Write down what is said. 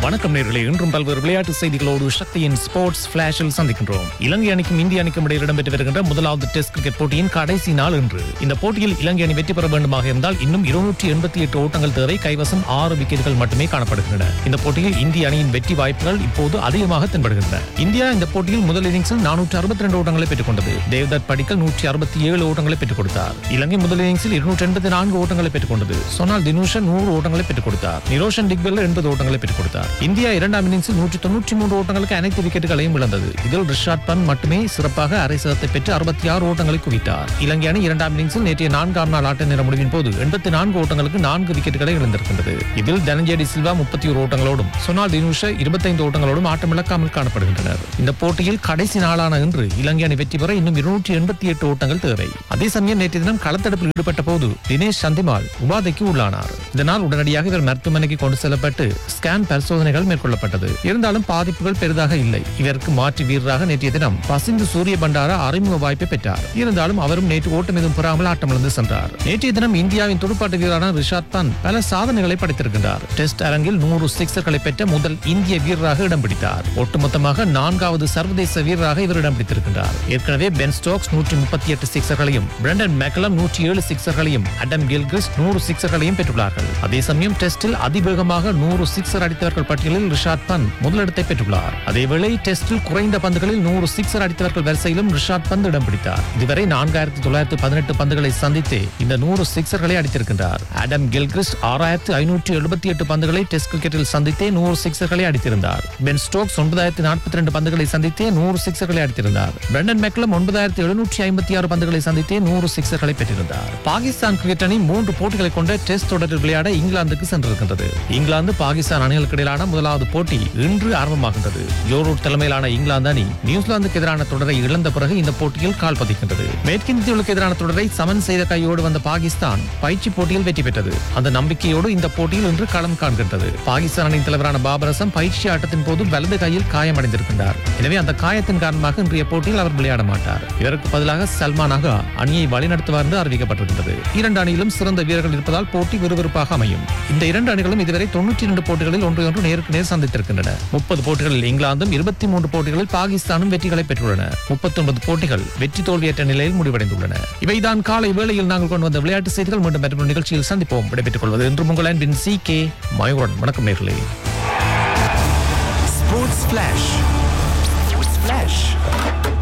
வணக்கம் நேர்களே இன்றும் பல்வேறு விளையாட்டு செய்திகளோடு சக்தியின் ஸ்போர்ட்ஸ் பிளாஷில் சந்திக்கின்றோம் இலங்கை அணிக்கும் இந்திய அணிக்கும் இடையில் இடம்பெற்று வருகின்ற முதலாவது டெஸ்ட் கிரிக்கெட் போட்டியின் கடைசி நாள் இன்று இந்த போட்டியில் இலங்கை அணி வெற்றி பெற வேண்டுமாக இருந்தால் இன்னும் இருநூற்றி எண்பத்தி எட்டு ஓட்டங்கள் தேவை கைவசம் ஆறு விக்கெட்டுகள் மட்டுமே காணப்படுகின்றன இந்த போட்டியில் இந்திய அணியின் வெற்றி வாய்ப்புகள் இப்போது அதிகமாக தென்படுகின்றன இந்தியா இந்த போட்டியில் முதல் இன்னிங்ஸில் நானூற்று அறுபத்தி ரெண்டு ஓட்டங்களை பெற்றுக் கொண்டது தேவ்தத் படிக்கல் நூற்றி அறுபத்தி ஏழு ஓட்டங்களை பெற்றுக் கொடுத்தார் இலங்கை முதல் இன்னிங்ஸில் இருநூற்றி எண்பத்தி நான்கு ஓட்டங்களை பெற்றுக் கொண்டது சொன்னால் தினுஷன் நூறு ஓட்டங்களை பெற்றுக் கொடுத்தார் நிரோஷன் டிக்வெல் எண்பது ஓட்டங்களை பெற்றுக் கொடுத்தார் இந்தியா இரண்டாம் இன்னிங்ஸில் நூற்றி தொன்னூற்றி மூன்று ஓட்டங்களுக்கு அனைத்து விக்கெட்டுகளையும் இழந்தது இதில் ரிஷாட் பந்த் மட்டுமே சிறப்பாக அரை சதத்தை பெற்று அறுபத்தி ஆறு ஓட்டங்களை குவித்தார் இலங்கை அணி இரண்டாம் இன்னிங்ஸில் நேற்றைய நான்காம் நாள் ஆட்ட நேர முடிவின் போது எண்பத்தி நான்கு ஓட்டங்களுக்கு நான்கு விக்கெட்டுகளை இழந்திருக்கின்றது இதில் தனஞ்சேடி சில்வா முப்பத்தி ஒரு ஓட்டங்களோடும் சொனால் தினுஷ இருபத்தைந்து ஓட்டங்களோடும் ஆட்டமிழக்காமல் காணப்படுகின்றனர் இந்த போட்டியில் கடைசி நாளான இன்று இலங்கை அணி வெற்றி பெற இன்னும் இருநூற்றி எண்பத்தி எட்டு ஓட்டங்கள் தேவை அதே சமயம் நேற்றைய தினம் களத்தடுப்பில் ஈடுபட்ட போது தினேஷ் சந்திமால் உபாதைக்கு உள்ளானார் இதனால் உடனடியாக இவர் மருத்துவமனைக்கு கொண்டு செல்லப்பட்டு ஸ்கேன் பரிசோதனைகள் மேற்கொள்ளப்பட்டது இருந்தாலும் பாதிப்புகள் பெரிதாக இல்லை இவருக்கு மாற்று வீரராக நேற்றைய தினம் பசிந்து சூரிய பண்டாரா அறிமுக வாய்ப்பை பெற்றார் இருந்தாலும் அவரும் நேற்று ஓட்டம் எதுவும் பெறாமல் ஆட்டமிழந்து சென்றார் நேற்றைய தினம் இந்தியாவின் துடுப்பாட்ட வீரரான ரிஷாத் பந்த் பல சாதனைகளை படைத்திருக்கின்றார் டெஸ்ட் அரங்கில் நூறு சிக்ஸர்களை பெற்ற முதல் இந்திய வீரராக இடம் பிடித்தார் ஒட்டுமொத்தமாக நான்காவது சர்வதேச வீரராக இவர் இடம் பிடித்திருக்கின்றார் ஏற்கனவே பென் ஸ்டோக்ஸ் நூற்றி முப்பத்தி எட்டு சிக்ஸர்களையும் பிரண்டன் மெக்கலம் நூற்றி ஏழு சிக்ஸர்களையும் அடம் கில்கிறிஸ்ட் நூறு சிக்ஸர்களையும் பெற்றுள்ளார்கள் அதே சமயம் டெஸ்டில் அதிவேகமாக நூறு சிக்ஸர் அடித்தவர்கள் பட்டியலில் ரிஷாத் பந்த் முதலிடத்தை பெற்றுள்ளார் அதேவேளை டெஸ்டில் குறைந்த பந்துகளில் நூறு சிக்ஸர் அடித்தவர்கள் வரிசையிலும் ரிஷாத் பந்த் இடம் பிடித்தார் இதுவரை நான்காயிரத்தி தொள்ளாயிரத்தி பதினெட்டு பந்துகளை சந்தித்து இந்த நூறு சிக்ஸர்களை அடித்திருக்கின்றார் அடம் கில்கிறிஸ்ட் ஆறாயிரத்தி ஐநூற்றி எழுபத்தி எட்டு பந்துகளை டெஸ்ட் கிரிக்கெட்டில் சந்தித்தே நூறு சிக்ஸர்களை அடித்திருந்தார் பென் ஸ்டோக்ஸ் ஒன்பதாயிரத்தி நாற்பத்தி ரெண்டு பந்துகளை சந்தித்தே நூறு சிக்ஸர்களை அடித்திருந்தார் பிரண்டன் மெக்லம் ஒன்பதாயிரத்தி எழுநூற்றி ஐம்பத்தி ஆறு பந்துகளை சந்தித்தே நூறு சிக்ஸர்களை பெற்றிருந்தார் பாகிஸ்தான் கிரிக்கெட் அணி மூன்று போட்டிகளை கொண்ட டெஸ்ட் தொடரில் விளையாட இங்கிலாந்துக்கு சென்றிருக்கின்றது இங்கிலாந்து பாகிஸ்தான் அணிகளுக்கு இடையிலான முதலாவது போட்டி இன்று ஆரம்பமாகின்றது ஜோரூட் தலைமையிலான இங்கிலாந்து அணி நியூசிலாந்துக்கு எதிரான தொடரை இழந்த பிறகு இந்த போட்டியில் கால் பதிக்கின்றது மேற்கிந்திய தீவுகளுக்கு எதிரான தொடரை சமன் செய்த கையோடு வந்த பாகிஸ்தான் பயிற்சி போட்டியில் வெற்றி பெற்றது அந்த நம்பிக்கையோடு இந்த போட்டியில் இன்று களம் காண்கின்றது பாகிஸ்தான் அணியின் தலைவரான பாபரசம் பயிற்சி ஆட்டத்தின் போது வலது கையில் காயமடைந்திருக்கின்றார் எனவே அந்த காயத்தின் காரணமாக இன்றைய போட்டியில் அவர் விளையாட மாட்டார் இதற்கு பதிலாக சல்மான் அகா அணியை வழிநடத்துவார் என்று அறிவிக்கப்பட்டிருக்கின்றது இரண்டு அணியிலும் சிறந்த வீரர்கள் இருப்பதால் போட்டி விறுவிறுப்பாக அமையும் இந்த இரண்டு அணிகளும் இதுவரை தொன்னூற்றி இரண்டு போட்டிகளில் ஒன்று ஒன்று நேருக்கு நேர் சந்தித்திருக்கின்றன முப்பது போட்டிகளில் இங்கிலாந்தும் இருபத்தி மூன்று போட்டிகளில் பாகிஸ்தானும் வெற்றிகளை பெற்றுள்ளன முப்பத்தி ஒன்பது போட்டிகள் வெற்றி தோல்வியற்ற நிலையில் முடிவடைந்துள்ளன இவைதான் காலை வேளையில் நாங்கள் கொண்டு வந்த விளையாட்டு செய்திகள் மீண்டும் மற்றொரு நிகழ்ச்சியில் சந்திப்போம் விடைபெற்றுக் கொள்வது என்று உங்கள் அன்பின் சி கே மயூரன் வணக்கம் நேர்களே Sports Flash. Sports Flash.